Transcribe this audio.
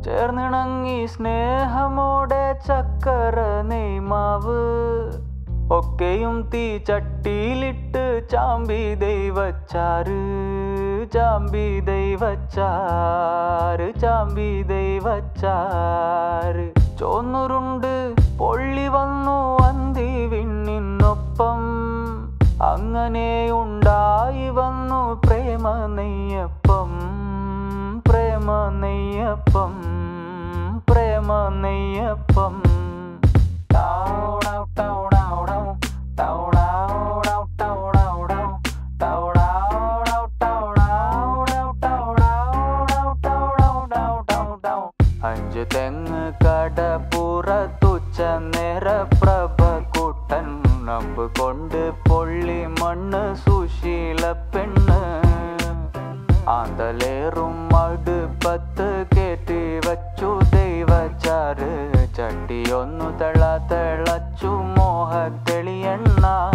ചേർന്നിണങ്ങി സ്നേഹമോടെ ചക്കര നെയ്മാവ് ഒക്കെയും തീ ചട്ടിയിലിട്ട് ചാമ്പി ദൈവച്ചാറ് ചാമ്പി ദൈവച്ചാറ് ചാമ്പി ദൈവച്ചാറ് ചോന്നുരുണ്ട് പൊള്ളി വന്നു അന്തി വിണ്ണിനൊപ്പം അങ്ങനെ ഉണ്ടായി വന്നു പ്രേമ നെയ്യപ്പം പ്രേമ നെയ്യപ്പം പ്രേമ നെയ്യപ്പം ടൗടൗ ടൗടൗടൗ, ടൗടൗടൗ ടൗടൗടൗ, ടൗടൗടൗ ടൗടൗടൗ, ടൗടൗടൗ ടൗടൗടൗ. അഞ്ച് തെങ്ങ് കടപ്പുറത്തുച്ച നേര പ്രഭ കൂട്ടൻ നമ്പ് കൊണ്ട് പൊള്ളി മണ്ണ് സുശീല പെണ്ണ് ആന്തലേറും അടുപ്പത്ത് കേറ്റി വച്ചു ദൈവച്ചാറ് ചട്ടിയൊന്നു തള തിളച്ചു മോഹത്തെളിയെണ്ണ